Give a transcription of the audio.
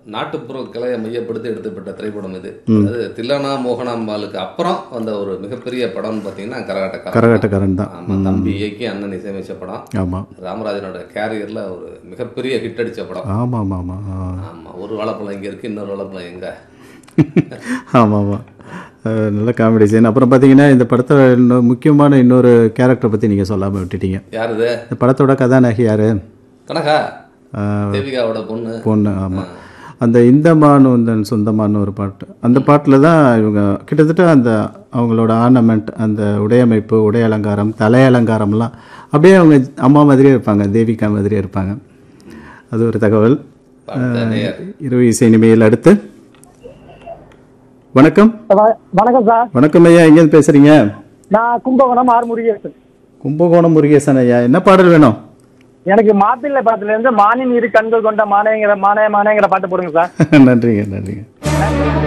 நாட்டுப்புற கலையை மையப்படுத்தி எடுத்துப்பட்ட திரைப்படம் இது அது தில்லனா மோகனாம்பாளுக்கு அப்புறம் வந்த ஒரு மிகப்பெரிய படம்னு பார்த்தீங்கன்னா கரகாட்டக்காரன் கரகாட்டக்காரன் தான் ஆமா தம்பி இயக்கி அண்ணன் இசையமைச்ச படம் ஆமாம் ராமராஜனோட கேரியர்ல ஒரு மிகப்பெரிய ஹிட் அடிச்ச படம் ஆமாம் ஆமாம் ஆமாம் ஆ. ஆமா ஒரு வாழைப்பழம் இங்க இருக்கு இன்னொரு வாழைப்பழம் எங்க ஆமாம் ஆமாம் அஹ் நல்ல காமெடி சீன் அப்புறம் பார்த்தீங்கன்னா இந்த படத்தோட இன்னும் முக்கியமான இன்னொரு கேரக்டரை பற்றி நீங்கள் சொல்லாமல் விட்டுட்டீங்க யாருது இந்த படத்தோட கதாநாயகி யார் கனகா தேவிகாவோட பொண்ணு பொண்ணு ஆமாம் அந்த இந்த மானு வந்தன் சொந்தமானு ஒரு பாட்டு அந்த பாட்டில் தான் இவங்க கிட்டத்தட்ட அந்த அவங்களோட ஆர்னமெண்ட் அந்த உடையமைப்பு உடை அலங்காரம் தலை அலங்காரம்லாம் அப்படியே அவங்க அம்மா மாதிரியே இருப்பாங்க தேவிகா மாதிரியே இருப்பாங்க அது ஒரு தகவல் பார்த்த நேயர் இரவு இசை நிமையில் அடுத்து வணக்கம் வ- வணக்கம் சார் வணக்கம் ஐயா எங்கேருந்து பேசுறீங்க நான் கும்பகோணம் ஆர் முருகேசன் கும்பகோணம் முருகேசன் ஐயா என்ன பாடல் வேணும் எனக்கு மாப்பிள்ளை படத்துல இருந்து மானின் இரு கண்கள் கொண்ட மானேங்கிற மானே மானேங்கிற பாட்டு போடுங்க சார் நன்றிங்க நன்றிங்க